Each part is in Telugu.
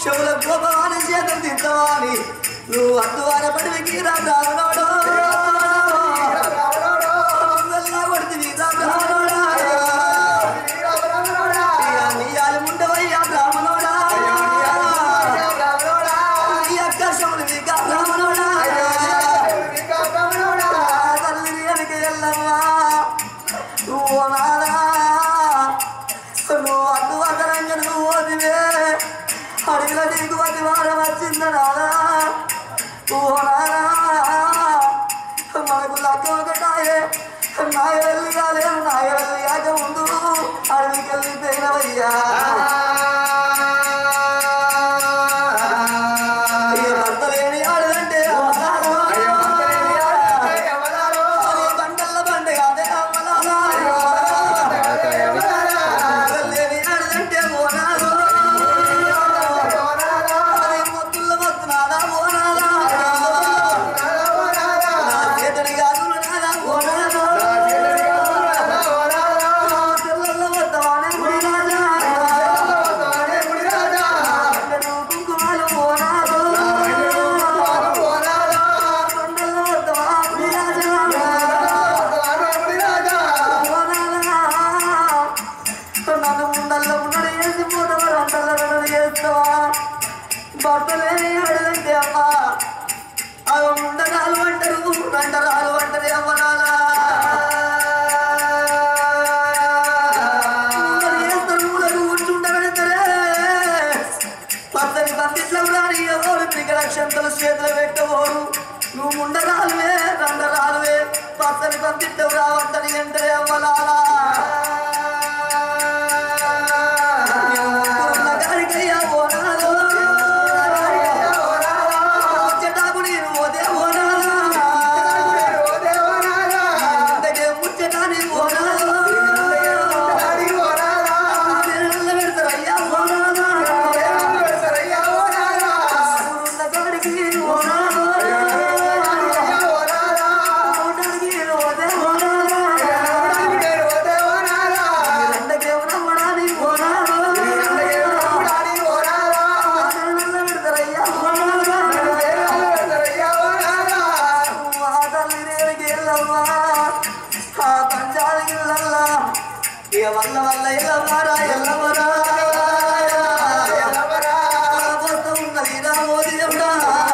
చెవుల గోపవాణి చేతులు తింటావాని నువ్వు అద్దువార పడికి రావడాడో కొడుతుంది రావడాడా నీయాలు ఉండవయ్యా బ్రాహ్మణోడా నీ అక్క శములు నీక బ్రాహ్మణోడా తల్లి వెనక ఎల్లమ్మా నువ్వు నాదా నువ్వు అడ్డు వదరంగా నువ్వు ఓదివే అడిగిన నీకు అతి వారం వచ్చింద నాదా నువ్వు నాదా మనకు లక్క ఒకటాయే నాయ వెళ్ళి కాలేదు నాయ వెళ్ళి కాక ముందు అడవికి వెళ్ళి పోయినవయ్యా ఈ భర్త లేని ఆడదంటే అమ్మలారా. అది బండల్ల బండ కాదే అమ్మలారా. లేని ఆడదంటే మోనాలు. అది మొత్తుల్ల మొత్తునాదా మోనాలా. నా చేతుడి గాజులు నాదా మోనాలు. తెల్లల్ల మొత్తవాడే ముడిరాజా. గంటలు కుంకుమాలు మోనాలు. కొండల్ల మొత్తవా ముడిరాజా. నన్ను ఉండల్లో ఉన్నది వేసి పోతవారు అంటల్లో ఉన్నది చేస్తావా భర్తలేని అడగంటే అమ్మా అవి ఉండరాలు అంటారు రంటరాలు అంటారు అమ్మనాలా చేస్తారు ఊళ్ళకు కూర్చుంటారంటారే పచ్చని పందిట్లో రాని ఎవరు పిగల క్షంతలు చేతులు పెట్టబోరు నువ్వు ముండరాలువే రండరాలువే పచ్చని పందిట్లో రావంటని ఎంటరే అవ్వలాలా ఉన్న కాడికయ్యా ఓనాలు. ముచ్చటాకు నీరు ఓదే ఓనాలా. ఇంతకే ముచ్చటాని ఓనాలు. నీళ్ళల్లో పెడతారయ్యా ఓనాలా. ఉన్న కాడికి ఓనాలు. ఊటానికి ఓదే ఓనాలా. రెండకే ఉన్నమ్మడాని ఓనాలు. నీళ్ళల్లో పెడతారయ్యా ఓనాలా. మా తల్లి దేనికి ఎల్లమ్మా ఆ పంచాలకి ఎల్లమ్మా ఇక వల్ల వల్ల ఎల్లమ్మారా ఎల్లమ్మరా పోతూ ఉన్నది రామో దేవుడా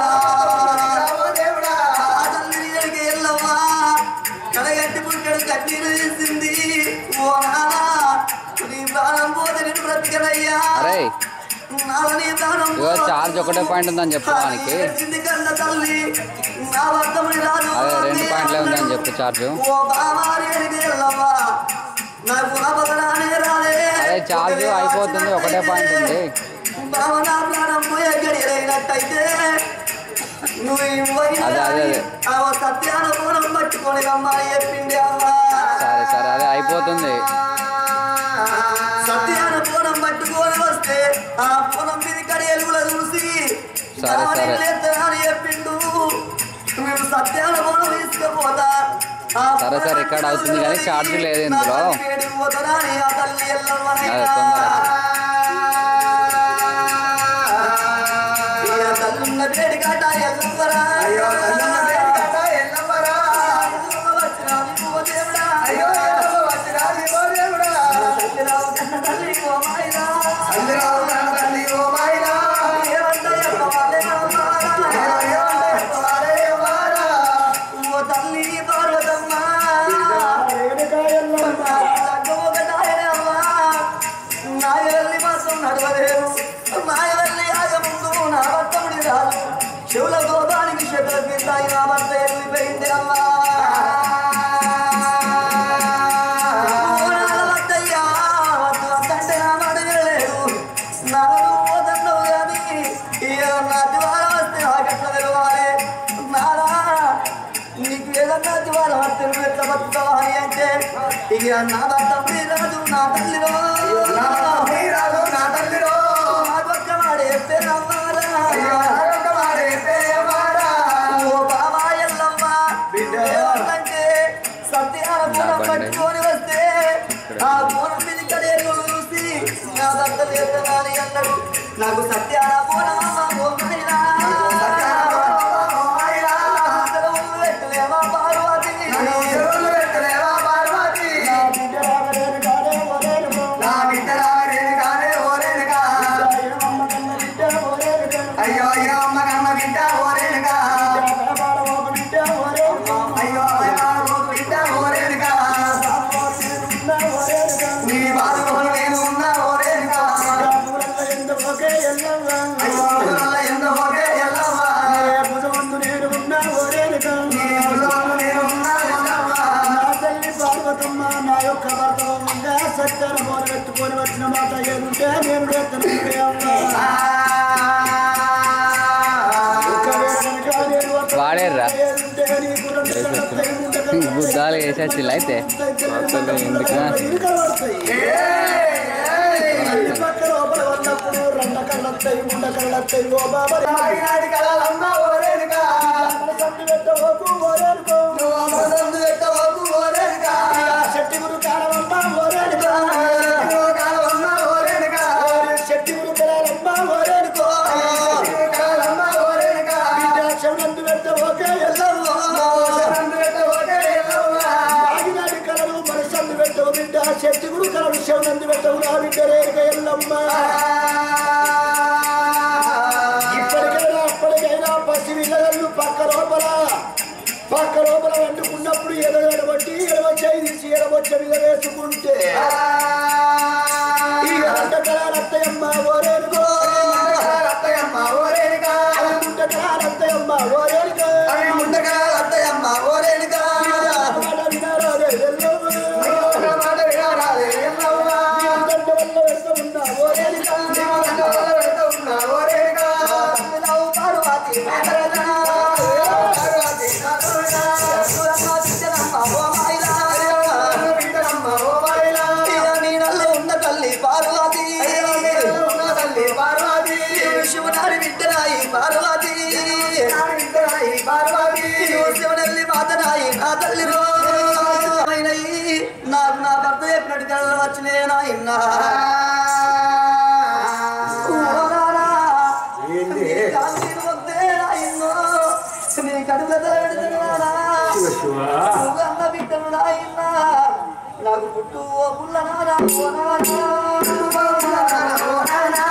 ఆ తల్లి దేనికి ఎల్లమ్మా కడగట్టి పుట్టడు కన్నీరు తీసింది ఓ నానా నీ ప్రాణం పోతే నేను బ్రతికనయ్యా అరే నాలని ప్రాణం ఇగో చార్జ్ ఒకటే పాయింట్ ఉందని చెప్పడానికి ఏడ్చింది కన్న తల్లి నా వర్తమని రాదు అదే రెండు పాయింట్లే ఉందని చెప్పు చార్జ్ ఓ బామారి ఎల్లమ్మా నాకు అబదనానే రాలే అదే చార్జ్ అయిపోతుంది ఒకటే పాయింట్ ఉంది భావన ప్రాణం పోయే గడియలైనట్టయితే నువ్వు ఇవ్వైనా అదే, అదే, అదే. ఆ సత్యాన పూనం పట్టుకొని అమ్మాయి చెప్పింది అమ్మా సరే సరే అదే అయిపోతుంది సత్యాన పూనం పట్టుకొని వస్తే ఆ పూనం మీద కడియలుగుల చూసి సరే, సరే. అని చెప్పిండు మేము సత్యాన పూనం తీసుకుపోతా ఆ సరే, సరే, రికార్డ్ అవుతుంది కానీ ఛార్జ్ లేదు ఇందులో. నా తల్లి ఏడికి పోతాడా అని ఆ తల్లి ఎల్లమ్మని అదే, తొందరగా. ఇక తల్లున్న వేడి కాట ఎల్లమ్మరా వచ్చిన నీవు దేవుడా సత్యరావు కన్న తల్లి ఓ మాయనా ఏమంటే ఎల్లవాలే అమ్మారా. ఓ తల్లి పార్వతమ్మ నాయవల్లి మాసం నడవలేరు నాయవల్లి ఆగ ముందు నా భర్తముడి రాదు శివుల గోదానికి శకుల కిందాయి నా భర్త వెళ్ళిపోయింది అమ్మా ఊరాల వద్దయ్యా, వద్దు వద్దంటే నా మాట వినలేదు. నన్ను పోతున్నావు కానీ ఇక నా ద్వారా వస్తే నాకెట్లా తెలవాలి నారా నీకు ఏదన్నా ద్వారా వస్తే నువ్వు ఎట్లా బతుకుతావా అని అంటే ఇక నా భర్త రాదు నా తల్లిలో నా పక్క వాడే పేరమ్మారా. ఓ బాబా ఎల్లమ్మ ఏమంటే సత్యాల పూనం పట్టుకొని వస్తే ఆ పూనం మీద కడేరు చూసి నా భర్త లేదని అన్నాడు నాకు సత్యాన పూర్ణమమ్మ గోమైనా పెట్టలేవా పార్వతి నా బిడ్డ రాగలేను కాదే ఓరేనుకో. అమ్మ కన్న బిడ్డ ఓరేనుకో. అయ్యో అయ్యో అమ్మ కన్న బిడ్డ ఓరేనుగా కనబాడ ఒక బిడ్డ ఓరేనుకో. అయ్యో అయ్యో ఒక బిడ్డ ఓరేనుగా నా ఓరేనుకో. నీ బాధలో నేను ఉన్నా ఓరేనుగా ఊరల్ల ఎందుకు ఒకే ఎల్లవ్వ. అయ్యో ఊరల్ల ఎందు ఒకే ఎల్లవ్వ ఏ భుజమందు నేను ఉన్నా ఓరేనుకో. నీ ఊళ్ళో నేను ఉన్నా ఎల్లవ్వ నా తల్లి పార్వతమ్మ నా యొక్క భర్తగా సత్యాన మొదలెత్తుకొని వచ్చిన మాట ఏముంటే నేను వేత్తను ఆ, వాడేర్రా? బుద్ధాలు బుద్ధాలు వేసేచ్చిల్లు అయితే అసలు ఎందుకు ఏ, ఏ, పక్క లోపల ఉన్నప్పుడు రెండ కళ్ళొస్తాయి ముండ కళ్ళొస్తాయి ఓ బాబా ఆగినాడి కలలమ్మ ఓరేనుగా సంటి పెట్టవకు ఓరేనుకో నువ్వు అమృతందు పెట్టవకు ఓరేనుగా శక్తి గురు కాలమమ్మ ఓరేనుకో నువ్వు కాలవమ్మ ఓరేనుగా శక్తి గురు కలమ్మ ఓరేనుకో నువ్వు కాలమ్మ ఓరేనుగా శివనందు పెట్టవోకే ఎల్లవ్వ నందు పెట్టవకే ఎల్లవ్వ ఆగినాడి కలలు మనసందు పెట్టవు బిడ్డ శక్తి గురు కలలు శివనందు పెట్టవు నా బిడ్డ రేఖ ఎల్లమ్మ ఇప్పటికైనా అప్పటికైనా పసి విల్లగల్లు పక్క లోపల పక్క లోపల వండుకున్నప్పుడు ఎదగడబట్టి ఎడవచ్చాయి తీసి ఎడవచ్చ మీద వేసుకుంటే ఈ అంటకల రత్తయమ్మ ఓరేనుకో అత్తయ్యమ్మ ఓరేనుగా అంటకల రత్తయమ్మ ఓరేనుకో అవి ముందుగా అత్తయ్యమ్మ ఓరేనుగా మాట వినారాదే ఎల్లమ్మ. మాట వినారాదే ఎల్లవ్వ నీ అందంట వల్ల వెంట ఉన్న ఓరేనుకో. నీవు గంట వల్ల వెళ్తూ ఉన్న ఓరేనుగా తమ్మిలావు పార్వతి మేనరజన. పార్వతి నాథుడా, దూరంగా తిట్టనమ్మ ఓ మాయిలా. నన్ను బిడ్డనమ్మ ఓ వాయిలా. ఇక నీ నల్ల ఉన్న తల్లి పార్వతి అయ్యో నీలో ఉన్న తల్లి పార్వతి నీవు శివనారి బిడ్డనాయి పార్వతి నా బిడ్డనాయి పార్వతి నీవు శివనల్లి మాతనాయి నా తల్లి రో అయినయి. నాకు నా భర్త చెప్పినట్టు కళ్ళు వచ్చినే నాయనా ఏంది? నీ కడుపులో పెడుతున్నానా అన్న బిడ్డను నాయనా నాకు పుట్టు ఓ పుల్ల నానా ఓ నానా పుట్టు ఓ పుల్ల నానా ఓ నానా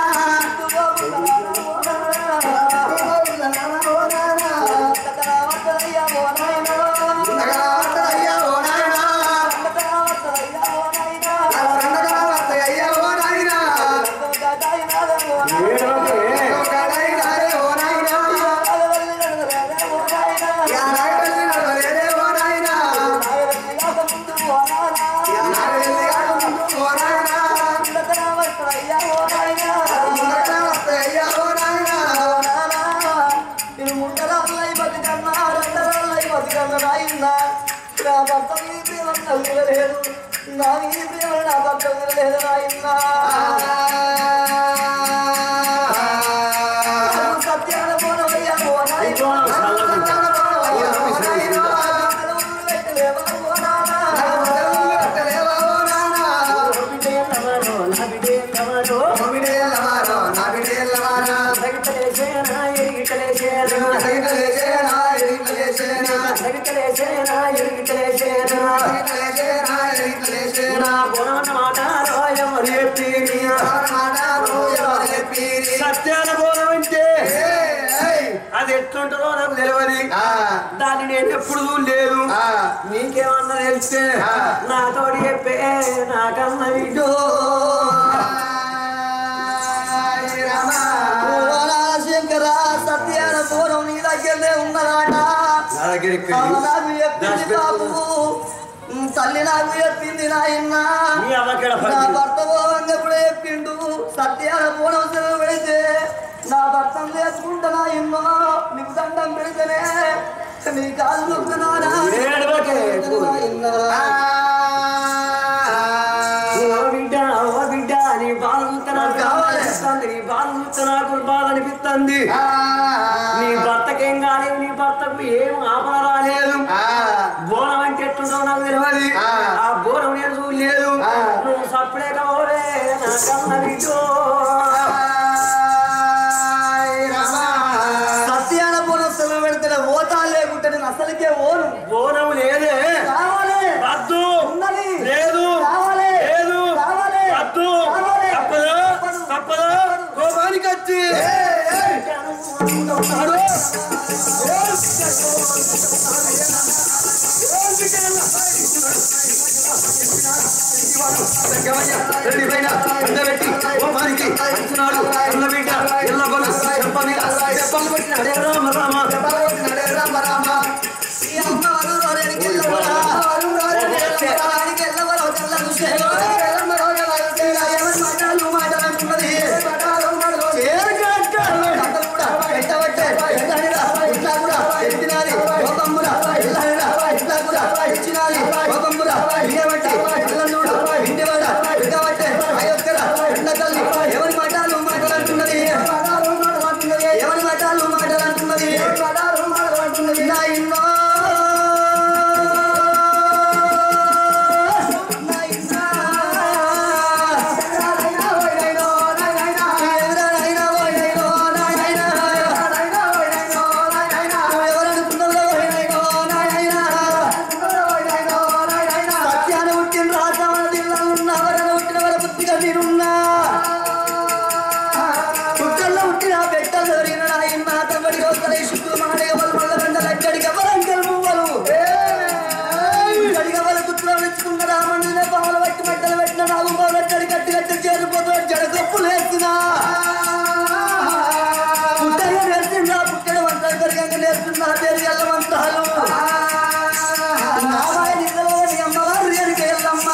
కథరావద్దయ్యా ఓ నాయనా అయ్యా ఓ నాయనా కథరావద్దయ్యా ఓ నాయనా అయ్యా ఓ నాయనా కథరావద్దయ్యా ఓ నాయనా ఒకడైనారే ఓ నాయనా యా నాగవల్లి నడవలేదే ఓ నాయనా యా నాగవల్లి కాక ముందు ఓ నాయనా ముందర వస్తే అయ్యా ఓ నాయనా సత్యాల పోనవయ్యా ఓ నాయనా పెట్టలేవా ఓ నాయనా పెట్టలేవా ఓ నాయనా బిడ్డేళ్ళవారో, నా బిడ్డేళ్ళవారో, మమిడేలవారో నా బిడ్డేలవారా సగితలేసేనా, ఎరిగితలేసేనా, సైతలేసేనా ఎరికలేసేనా సగితలేసేనా, ఎరిగితలేసేనా. సైతలేసేనా ఎరికలేసేనా నా గుణమన్న మాట ఎవరు చెప్పిరి? మాటారు ఎవరు చెప్పిరి సత్యాన గుణం అంటే ఏయ్, ఏయ్. అది ఎట్లుంటుందో నాకు తెలియదు ఆ, దాన్ని నేను ఎప్పుడు లేదు ఆ. నీకేమన్నా తెలిస్తే ఆ. నాతోటి చెప్పే నాకన్న విడ్డో ఆయ్ రామా. శంకర సత్యాన పూర్వం నీ దగ్గరనే ఉన్నదాట నా దగ్గరికి అమ్మ నాకు చెప్పింది బాబు ఉమ్, తల్లి నాకు చెప్పింది నాయన మీ అమ్మకేడ నా భర్త పోవంగా కూడా చెప్పిండు సత్యాన పూర్వం సెలవు పెడితే నా భర్తను చేసుకుంటా నాయన్నో నీకు దండం పెడితేనే నీ కాలు నొక్కునానా ఏడవకే. ఆ, ఓ బిడ్డ ఓ బిడ్డ నీ బాధ చూస్తే నాకు కావాలి. అనిపిస్తుంది నీ బాధ చూస్తే నాకు బాధ అనిపిస్తుంది ఆ, నీ భర్తకేం కాలేదు నీ భర్తకు ఏం ఆపణ రాలేదు ఆ, బోనం అంటే ఎట్లుందో నాకు తెలియదు ఆ. ఆ బోనం నేను చూడలేదు ఆ. నువ్వు సప్పుడే కావలే నా కన్న బిడ్డో బోనం లేదే కావాలి వద్దు ఉన్నది లేదు కావాలి లేదు కావాలి వద్దు కావాలి. తప్పదు తప్పదు కోపానికి వచ్చి రెడ్డి పైన ఎండబెట్టి కోపానికి అంచనాడు ఎల్లబిడ్డ ఎల్లబల చెప్ప మీద చెప్పలు కొట్టినాడే రామ రామ చెప్పలు కొట్టినాడే రామ రామ ఈ అమ్మవారు రోరేనికి వెళ్ళవరా? రోరేనికి వెళ్ళవరా? తెల్ల చూసేవా? ఎవరి మాటలు మాటలంటున్నది? చేరుకట్టాలు కథలు కూడా పెట్టబట్టే. ఎల్లడిరా, ఇట్లా కూడా ఎత్తినాది. కోపంబురా, ఎల్లడిరా, ఇట్లా కూడా ఇచ్చినాది. కోపంబురా, ఇయ్యబట్టే. అల్లన్నోడు, ఇంటివాడ, ఇక్కబట్టే. అయోధ్యరా, ఎండ తల్లి. ఎవరి మాటలు మాటలంటున్నది? ఎవరి మాటలు మాటలంటున్నది? నా ఇన్నో నా ఇన్నా ఎవరైనా పోయినైనో నాయనా ఎవరనుకున్నదో పోయినైనో నాయనా సత్యాన పుట్టిన రాజావన జిల్లా ఉన్న వరన పుట్టిన వర బుద్ధిగా మీరున్నా పుట్టల్లో పుట్టిన పెట్టల్లో దొరికిన నాయన్న తమ్మడి వస్తలే శుద్ధు మాడే ఎవరు మళ్ళ బండలు అక్కడికి ఎవరంకలు పువ్వలు అక్కడికి ఎవరు కుట్రలు తెచ్చుకున్న రామండిన పాములు పట్టి బట్టలు పెట్టిన నాగు పావులు అక్కడి కట్టి కట్టి చేరిపోతూ జడగప్పులు వేస్తున్నా పుట్టగా నేర్చున్నా పుట్టడ మంత్రాలు పెరిగాక నేర్చున్నా పేరు ఎల్ల మంత్రాలు నావాయి నిజలోని అమ్మవారు ఎరిక ఎల్లమ్మ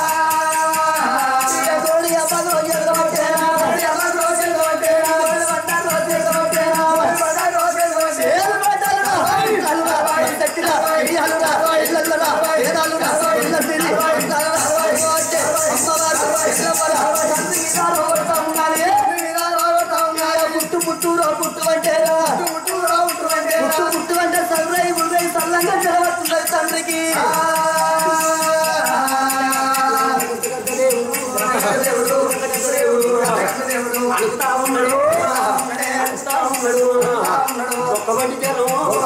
ఇక తోడి అబ్బదో ఎరగబట్టేనా, అబ్బదో ఎరగబట్టేనా, పడ్డారు ఎరగబట్టేనా, పడ్డారు ఎరగబట్టేనా. ఏలు పడ్డారురా, అలురా, తట్టిరా, ఇయ్యాలురా, ఇల్లల్లురా, ఏదాలురా, ఇల్లసిరి, ఇల్లాలురా, ఇవ్వబట్టే, అమ్మవారు, ఎల్లమ్మరా, తండ్రి విధాలు కొడతా ఉండాలి. పుట్టు పుట్టురా పుట్టు అంటేరా పుట్టు పుట్టు అంటే సర్రై ఉదయ్ సల్లంగా తెలవట్టున్నది తండ్రికి అడుగుతా ఉన్నాడు అడుగుతా ఉన్నాడు ఒక్కబడి జనం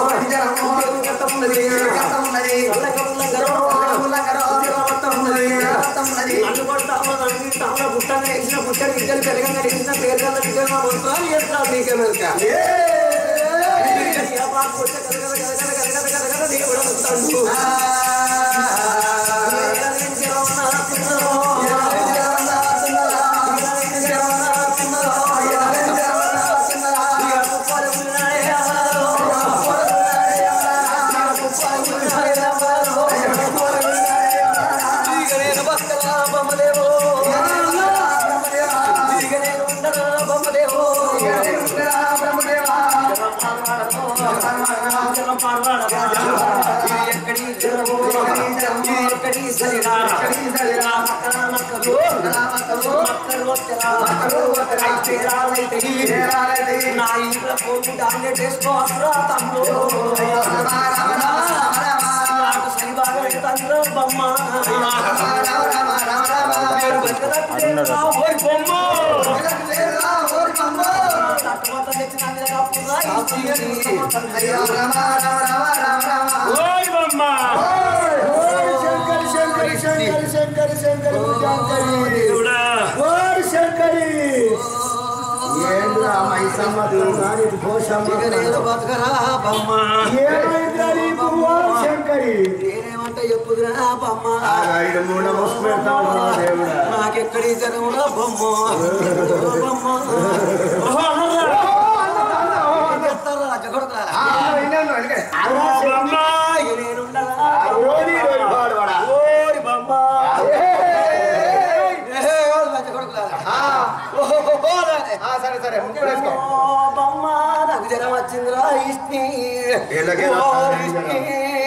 నన్ను కొడతా ఉన్నది తాను పుట్టని వేసిన పుట్టని ఇద్దరు పెరగంగా వేసిన పేరుగల విజయ మంత్రాలు చేస్తాను నీకే మెరక నా ఇంట్లో పోటీ దాన్ని చేసుకోవసరా తమ్ముడు నాకు సరి బాగా తండ్రి బొమ్మ నేను బతకదప్పుడేరా ఓయ్ బొమ్మ తట్టుకోత తెచ్చి నా మీద కప్పురా ఓయ్ బొమ్మ శంకరి శంకరి శంకరి శంకరి శంకరి శంకరి దేవుడా ఓరి శంకరి ఏంద్రా మైసమ్మ నానికి పోషమ్మ బతకరా బొమ్మ ఏమైందిరా నీకు ఓరి శంకరి నేనేమంటే చెప్పుదురా బొమ్మ ఆ ఐదు మూడు ముసు పెడతాడు రా దేవుడా నాకెక్కడి జనమురా బొమ్మ బొమ్మ ఓహో అన్నరా చెప్తారా జగడతారా అలా బొమ్మ ఇక నేనుండగా ఓరి ఓరి వాడవాడా ఓయ్ బొమ్మ సరే సరే ముక్కు వేసుకో ఓ బొమ్మ నాకు జ్వరం వచ్చిందిరా ఇష్టి వీళ్ళకి ఓ నాకు ఇష్టి.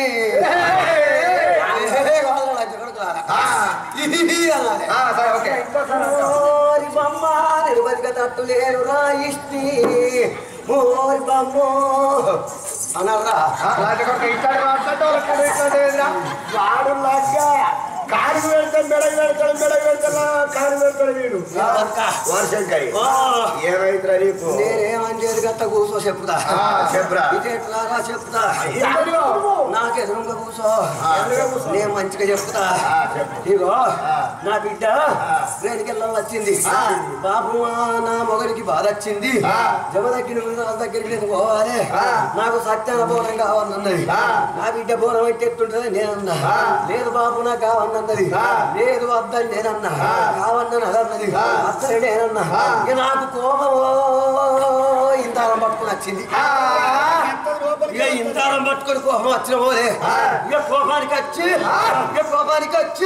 జ్వరం. ఏ కాదురా, జగడతారా. ఆ, ఇది అనాలి. ఆ, సరే ఓకే ఓరి బొమ్మ నిరుబతిక తట్టు లేరురా ఇష్టి ఓరి బొమ్మ అనర్రా రాజకొక ఇక్కడ మాట్లాడటం ఇక్కడ ఇట్లాంటిదిరా. వాడు లగ్గ కారు పెడతాడు మెడకు పెడతాడు మెడకు పెడతాడు కారు పెడతాడు వీడు వర్షంకరి ఏమైతే నీకు నేనేమని చేతి గట్ట కూర్చో చెప్పుదా ఆ, చెప్పురా ఇది ఎట్లారా చెప్తా ఎందుకు? నాకు ఎదురుగా కూర్చో నేను మంచిగా చెప్తా ఆ, చెప్పు. ఇగో నా బిడ్డ రేణుకెళ్ళ వచ్చింది బాబు నా మొగడికి బాధ వచ్చింది ఆ. జమ దగ్గర వాళ్ళ దగ్గరికి నేను పోవాలి నాకు సత్యాన బోనం కావాలన్నది ఆ. నా బిడ్డ బోనం అయితే ఎట్టుంటది నేనన్నా ఆ. లేదు బాబు నాకు కావాలన్నది ఆ. లేదు వద్దని నేనన్నా కావన్నది అదన్నది అత్తని నేనన్నా ఇక నాకు కోపం ఇంతారం పట్టుకుని వచ్చింది ఇక ఇంతారం పట్టుకొని కోపం వచ్చిన పోలే ఇక కోపానికి వచ్చి ఇక కోపానికి వచ్చి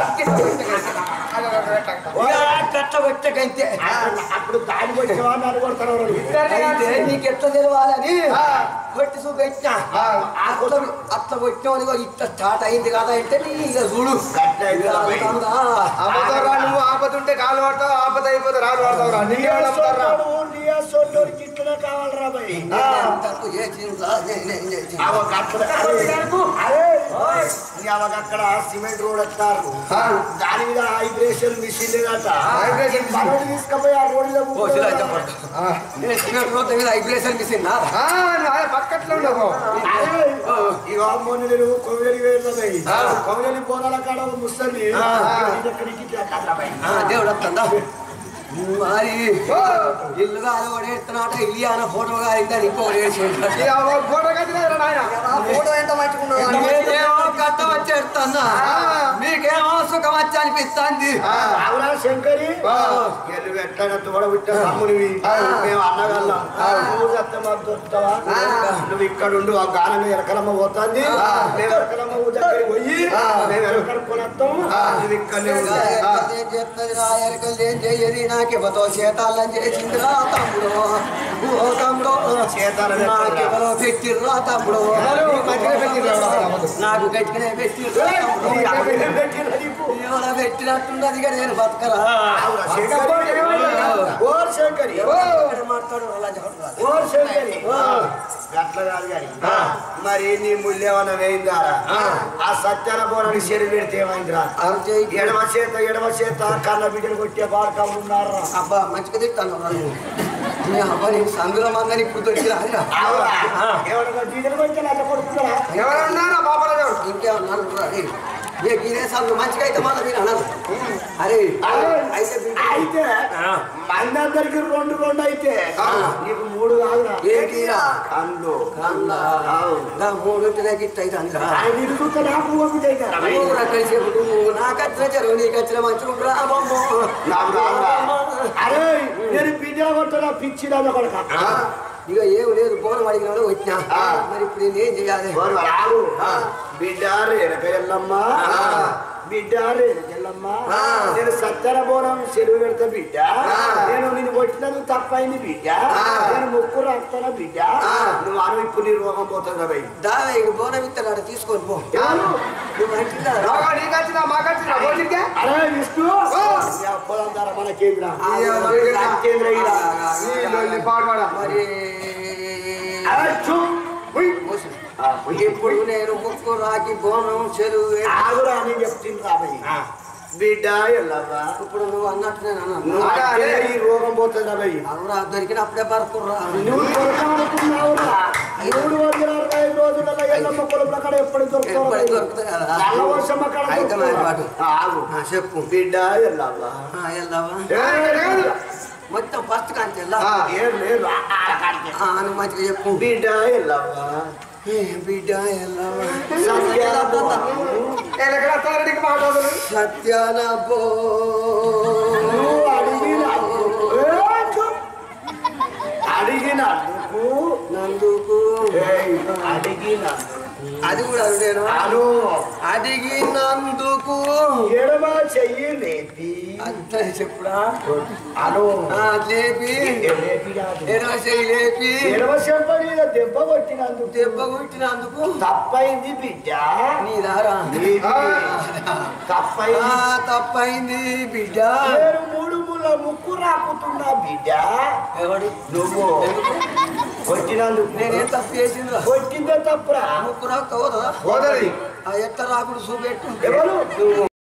కట్ట పెట్టకంతే అప్పుడు తాడి వచ్చేవా నన్ను కొడతారు అయితే నీకు ఎట్లా తెలవాలని కొట్టి చూపెట్టినా ఆ. అట్లా అట్లా కొట్టిన ఇట్లా స్టార్ట్ అయింది కదా అంటే నీ ఇక చూడు గట్ల అయింది కదా భయ్. అబద్ధరా నువ్వు ఆపతుంటే కాలు పడతావు ఆపద అయిపోతే రాలు పడతావురా నీకే నమ్ముతారా నియాసోళ్ళోడికి ఇట్లనే కావాలరా భయ్ తప్పు చేసిందా నేను- నేను చేసిందా? అవకు అక్కడ అరే ఇక అవకు అక్కడ సిమెంట్ రోడ్ వస్తారు దాని మీద హైడ్రేషన్ మిషన్ లేదట Hydration machine. మనోడు తీసుకుపోయి ఆ రోడ్ మీద ఓ, శిలా చెప్పండి. నేను సిమెంట్ రోడ్డు మీద వైబ్రేషన్ మిషన్ నా ఆ, నా పక్కట్లో ఉండవు ఇక మొన్న నేను కొవ్వేలి వెళ్ళిపోయి కొవ్వేలి పోరాల కాడ ఒక ముసలి ఇక్కడికి దేవుడు వస్తుందా మరి ఇల్లుగా అలవాడేస్తున్నాట ఇల్లు అన్న ఫోటో గారిందని ఇంకొకటి వేసేటాడు ఫోటో కట్టినారా నాయన ఫోటో ఎంత మంచిగా మీకేమో కట్ట వచ్చేస్తున్నా మీకేమో సుఖం వచ్చి అనిపిస్తుంది అవునా శంకరి ఎల్లు ఎట్లా తోడ పుట్టిన తమ్ముడివి మేము అన్నగల్లాం నువ్వు చెప్తే మాకు దొరుకుతావా నువ్వు ఇక్కడ ఉండు ఆ గానం ఎరకలమ్మ పోతుంది మేము ఎరకలమ్మ ఊ దగ్గరికి పోయి మేము ఎరకల కొనొస్తాం నువ్వు ఇక్కడనే ఉండు ఆ. చెప్తుంది రాయరికలు ఏం చెయ్యది నాకెవతో చేతాలని చేసిందిరా తమ్ముడు ఓ తమ్ముడు చేతాలని నాకెవరో పెట్టిర్రా తమ్ముడు నాకు గట్టిగానే పెట్టిర్రా తమ్ముడు నీ అభినయం పెట్టిన నీకు. ఎవరో పెట్టినట్టున్నది ఇక నేను బతకరా అవునా శంకరి? ఓ శంకరి ఇక్కడ మాట్లాడు అలా చెప్పరా ఓ శంకరి గట్ల కాదు గాని మరి నీ మూల్యమన్న వేయిందా ఆ సత్యాన పోరానికి చెరి పెడితే ఏమైందిరా అంతే ఎడమ చేత ఎడమ చేత కన్న బిడ్డలు కొట్టే బాడకాలు ఉన్నారా అబ్బా మంచిగా తిట్టాను వాళ్ళు నీ అబ్బా నీకు సందుల మందని ఇప్పుడు దొరికిరా ఎవరికో డీజిల్ కొట్టే అట్లా కొడుతున్నారా ఎవరన్నా బాబాల దేవుడు ఇంకేమన్నా అరే ఏ గిరే సందు మంచిగా అయితే మళ్ళీ మీరు అన్నారు అరే అయితే బిడ్డ అయితే మనందరికి రెండు రెండు అయితే నీకు మూడు కాదురా ఏంటిరా కళ్ళు కన్నా నా మూడుంటినే గిట్ట అయితే అందురా ఆయన ఇటు చూస్తే నాకు ఒకటి అవుతారా? నువ్వు నాకు కలిసేప్పుడు నువ్వు నాకు వచ్చిన చెరువు నీకు వచ్చిన మంచి రాబమ్మ నాకు రాదురా. అరే నేను బిడ్డ కొట్టడా పిచ్చి దాని కొడక ఇక ఏం లేదు బోనం అడిగినాడు వచ్చినా మరి ఇప్పుడు నేను ఏం చేయాలి రాదు బిడ్డ రేణుక ఎల్లమ్మ బిడ్డ రేణుక ఎల్లమ్మ నేను సత్తర బోనం చెరువు పెడతా బిడ్డ నేను నేను కొట్టినది తప్పైంది బిడ్డ నేను ముక్కు రాస్తానా బిడ్డ నువ్వు అను ఇప్పుడు నీ రోగం పోతుంది భయ్ దావే ఇక బోనం ఇస్తాడు తీసుకొని పో నువ్వు అంటున్నా బాగా నీకు వచ్చినా మాకు వచ్చినా రోజుకే అరే విష్ణు పొలం ధర మనకేంద్రా నాకేంద్ర ఈడ. పాడవాడా మరి అరే చూ. ఉయ్. మోసం. ఆ, ఉయ్. ఇప్పుడు నేను ముక్కు రాకి బోనం చెరువు ఆగురా అని చెప్తుంది రాబోయ్ బిడ్డ ఎల్లవ్వ ఇప్పుడు నువ్వు అన్నట్టు నేను నువ్వు అన్నా అంటే ఈ రోగం పోతుంది రాబోయ్ అవురా దొరికినప్పుడే పరుకుర్రా నువ్వు కొరకాలనుకున్నావురా మూడు వందల అరవై ఐదు రోజులలో ఎల్లమ్మ కొడుకుల కాడ ఎప్పుడు దొరుకుతావు ఎప్పుడు దొరుకుతుంది కదా నల్ల వర్షం అక్కడ అయితే మరి వాడు. ఆగు ఆ, చెప్పు బిడ్డ ఎల్లవ్వ ఆ, వెళ్దావా లేదు మొత్తం ఫస్ట్ కాంచి వెళ్దా ఏం లేదు ఆ, ఆ, కాడికి. ఆ, నువ్వు మంచిగా చెప్పు బిడ్డ ఎల్లవ్వ ఏ బిడ్డ వెళ్దావా సత్యాల ఎక్కడ తోరడికి మాట్లాడదు సత్యాన పో నువ్వు అడిగినందుకు ఏ, చూ. అడిగినందుకు నందుకు ఏయ్, అడిగినందుకు అది కూడా నేను అను అడిగినందుకు ఎడమ చెయ్యి లేపి అంతే చెప్పుడా అను ఆ, లేపి లేపి కాదు. ఎడమ చెయ్యి లేపి ఎడమ చెంప మీద దెబ్బ కొట్టినందుకు దెబ్బ కొట్టినందుకు తప్పైంది బిడ్డ నీ దారా నీది తప్పైంది ఆ, తప్పైంది బిడ్డ నేను మూడు ముళ్ళ ముక్కు రాకుతున్నా బిడ్డ ఎవడు నువ్వు కొట్టినందుకు నేనేం తప్పు చేసిండ్రా కొట్టిందే తప్పురా ముక్కు రాకపోదా పోతుంది ఆ ఎట్ట రాకుడు చూపెట్టు ఎవరు నువ్వు